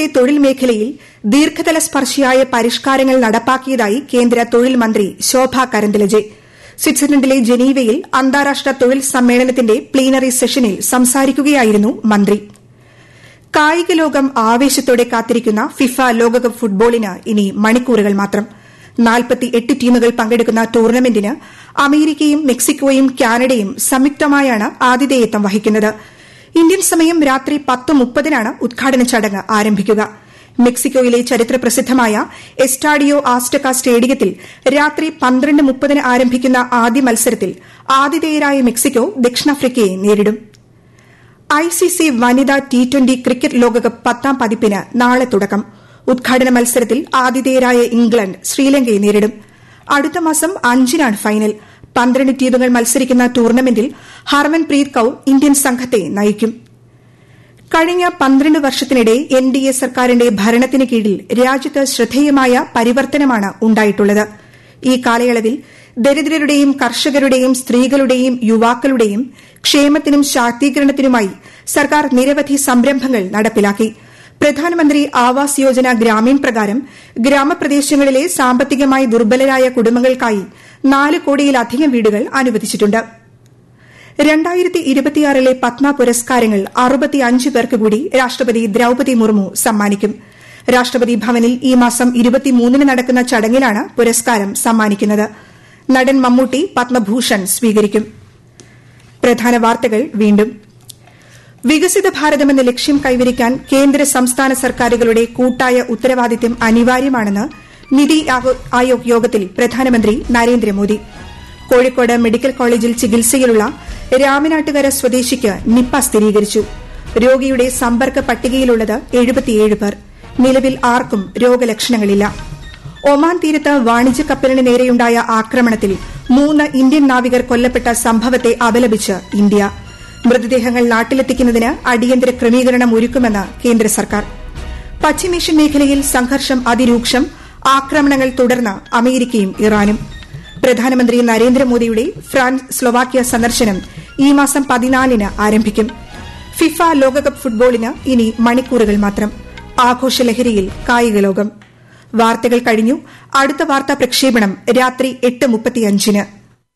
രാജ്യത്തെ തൊഴിൽ മേഖലയിൽ ദീർഘതല സ്പർശിയായ പരിഷ്കാരങ്ങൾ നടപ്പാക്കിയതായി കേന്ദ്ര തൊഴിൽ മന്ത്രി ശോഭ കരന്തലജെ സ്വിറ്റ്സർലൻഡിലെ ജനീവയിൽ അന്താരാഷ്ട്ര തൊഴിൽ സമ്മേളനത്തിന്റെ പ്ലീനറി സെഷനിൽ സംസാരിക്കുകയായിരുന്നു മന്ത്രി കായിക ലോകം ആവേശത്തോടെ കാത്തിരിക്കുന്ന ഫിഫ ലോകകപ്പ് ഫുട്ബോളിന് ഇനി മണിക്കൂറുകൾ മാത്രം നാൽപ്പത്തിയെട്ട് ടീമുകൾ പങ്കെടുക്കുന്ന ടൂർണമെന്റിന് അമേരിക്കയും മെക്സിക്കോയും കാനഡയും സംയുക്തമായാണ് ആതിഥേയത്വം വഹിക്കുന്നത് ഇന്ത്യൻ സമയം രാത്രി പത്ത് മുപ്പതിനാണ് ഉദ്ഘാടന ചടങ്ങ് ആരംഭിക്കുക മെക്സിക്കോയിലെ ചരിത്ര പ്രസിദ്ധമായ എസ്റ്റാഡിയോ ആസ്റ്റക സ്റ്റേഡിയത്തിൽ രാത്രി പന്ത്രണ്ട് മുപ്പതിന് ആരംഭിക്കുന്ന ആദ്യ മത്സരത്തിൽ ആതിഥേയരായ മെക്സിക്കോ ദക്ഷിണാഫ്രിക്കയെ നേരിടും ഐസിസി വനിതാ ടി ട്വന്റി ക്രിക്കറ്റ് ലോകകപ്പ് പത്താം പതിപ്പിന് നാളെ തുടക്കം ഉദ്ഘാടന മത്സരത്തിൽ ആതിഥേയരായ ഇംഗ്ലണ്ട് ശ്രീലങ്കയെ നേരിടും അടുത്ത മാസം അഞ്ചിനാണ് ഫൈനൽ പന്ത്രണ്ട് ടീമുകൾ മത്സരിക്കുന്ന ടൂർണമെന്റിൽ ഹർമൻപ്രീത് കൌർ ഇന്ത്യൻ സംഘത്തെ നയിക്കും കഴിഞ്ഞ പന്ത്രണ്ട് വർഷത്തിനിടെ എൻ ഡി എ സർക്കാരിന്റെ ഭരണത്തിന് കീഴിൽ രാജ്യത്ത് ശ്രദ്ധേയമായ പരിവർത്തനമാണ് ഉണ്ടായിട്ടുള്ളത് ഈ കാലയളവിൽ ദരിദ്രരുടെയും കർഷകരുടെയും സ്ത്രീകളുടെയും യുവാക്കളുടെയും ക്ഷേമത്തിനും ശാക്തീകരണത്തിനുമായി സർക്കാർ നിരവധി സംരംഭങ്ങൾ നടപ്പിലാക്കി പ്രധാനമന്ത്രി ആവാസ് യോജന ഗ്രാമീൺ പ്രകാരം ഗ്രാമപ്രദേശങ്ങളിലെ സാമ്പത്തികമായി ദുർബലരായ കുടുംബങ്ങൾക്കായി നാല് കോടിയിലധികം വീടുകൾ അനുവദിച്ചിട്ടുണ്ട് രണ്ടായിരത്തി ഇരുപത്തിയാറിലെ പത്മ പുരസ്കാരങ്ങൾ അറുപത്തിയഞ്ച് പേർക്ക് കൂടി രാഷ്ട്രപതി ദ്രൌപതി മുർമു സമ്മാനിക്കും രാഷ്ട്രപതി ഭവനിൽ ഈ മാസം ഇരുപത്തിമൂന്നിന് നടക്കുന്ന ചടങ്ങിലാണ് പുരസ്കാരം സമ്മാനിക്കുന്നത് നടൻ മമ്മൂട്ടി പത്മഭൂഷൺ സ്വീകരിക്കും പ്രധാന വാർത്തകൾ വീണ്ടും വികസിത ഭാരതമെന്ന ലക്ഷ്യം കൈവരിക്കാൻ കേന്ദ്ര സംസ്ഥാന സർക്കാരുകളുടെ കൂട്ടായ ഉത്തരവാദിത്തം അനിവാര്യമാണെന്ന് നിതി ആയോഗ് യോഗത്തിൽ പ്രധാനമന്ത്രി നരേന്ദ്രമോദി കോഴിക്കോട് മെഡിക്കൽ കോളേജിൽ ചികിത്സയിലുള്ള രാമനാട്ടുകര സ്വദേശിക്ക് നിപ്പ സ്ഥിരീകരിച്ചു രോഗിയുടെ സമ്പർക്ക പട്ടികയിലുള്ളത് എഴുപത്തിയേഴ് പേർ നിലവിൽ ആർക്കും രോഗലക്ഷണങ്ങളില്ല ഒമാൻ തീരത്ത് വാണിജ്യ കപ്പലിന് നേരെയുണ്ടായ ആക്രമണത്തിൽ മൂന്ന് ഇന്ത്യൻ നാവികർ കൊല്ലപ്പെട്ട സംഭവത്തെ അപലപിച്ച് ഇന്ത്യ മൃതദേഹങ്ങൾ നാട്ടിലെത്തിക്കുന്നതിന് അടിയന്തര ക്രമീകരണം ഒരുക്കുമെന്ന് കേന്ദ്ര സർക്കാർ പശ്ചിമേഷ്യൻ മേഖലയിൽ സംഘർഷം അതിരൂക്ഷം ആക്രമണങ്ങൾ തുടർന്ന് അമേരിക്കയും ഇറാനും പ്രധാനമന്ത്രി നരേന്ദ്രമോദിയുടെ ഫ്രാൻസ് സ്ലൊവാക്യ സന്ദർശനം ഈ മാസം പതിനാലിന് ആരംഭിക്കും ഫിഫ ലോകകപ്പ് ഫുട്ബോളിന് ഇനി മണിക്കൂറുകൾ മാത്രം ആഘോഷലഹരിയിൽ കായിക ലോകം വാർത്തകൾ കഴിഞ്ഞു അടുത്ത വാർത്താ പ്രക്ഷേപണം രാത്രി എട്ട് മുപ്പത്തിയഞ്ചിന്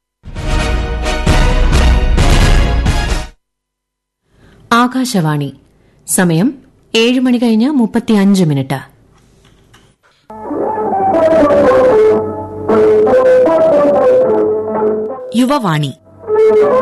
ആകാശവാണി സമയം ഏഴ് മണി കഴിഞ്ഞ് മുപ്പത്തിയഞ്ച് മിനിറ്റ് യുവവാണി